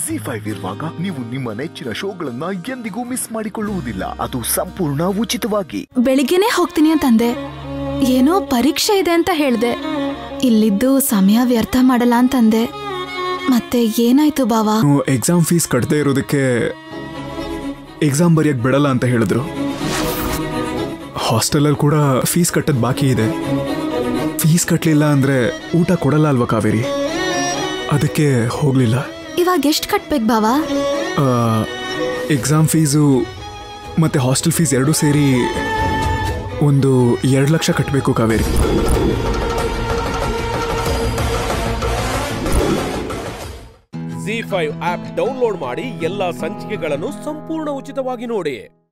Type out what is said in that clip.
G five ಇರುವಾಗ ನೀವು ನಿಮ್ಮ ನೆಚ್ಚಿನ ಶೋಗಳನ್ನ ಎಂದಿಗೂ ಮಿಸ್ ಮಾಡಿಕೊಳ್ಳುವುದಿಲ್ಲ ಅದು ಸಂಪೂರ್ಣ ಉಚಿತವಾಗಿ ಬೆಳಿಗ್ಗೆನೆ ಹೋಗ್ತೀನಿ ಅಂತಂದೆ ಏನೋ ಪರೀಕ್ಷೆ ಇದೆ ಅಂತ ಹೇಳ್ದೆ ಇಲ್ಲಿದ್ದು ಸಮಯ ವ್ಯರ್ಥ ಮಾಡಲ್ಲ ಅಂತಂದೆ ಮತ್ತೆ ಏನಾಯ್ತು ಬಾವಾ ನಾನು ಎಕ್ಸಾಮ್ ಫೀಸ್ ಕಟ್ಟದೇ ಇರೋದಕ್ಕೆ ಎಕ್ಸಾಮ್ ಬರೆಯಕ್ಕೆ ಬಿಡಲ್ಲ ಅಂತ ಹೇಳಿದ್ರು ಹಾಸ್ಟೆಲಲ್ಲಿ ಕೂಡ ಫೀಸ್ ಕಟ್ಟೋದು ಬಾಕಿ ಇದೆ ಫೀಸ್ ಕಟ್ಟಲಿಲ್ಲ ಅಂದರೆ ಊಟ ಕೊಡಲ್ಲ ಅಲ್ವಾ ಕಾವೇರಿ ಅದಕ್ಕೆ ಹೋಗಲಿಲ್ಲ ಇವಾಗ ಎಷ್ಟ್ ಕಟ್ಬೇಕು ಬಾವಾ ಎಕ್ಸಾಮ್ ಫೀಸು ಮತ್ತು ಹಾಸ್ಟೆಲ್ ಫೀಸ್ ಎರಡೂ ಸೇರಿ ಒಂದು ಎರಡು ಲಕ್ಷ ಕಟ್ಟಬೇಕು Kaveri G five app download ಮಾಡಿ ಎಲ್ಲಾ ಸಂಚಿಕೆಗಳನ್ನು ಸಂಪೂರ್ಣ ಉಚಿತವಾಗಿ ನೋಡಿ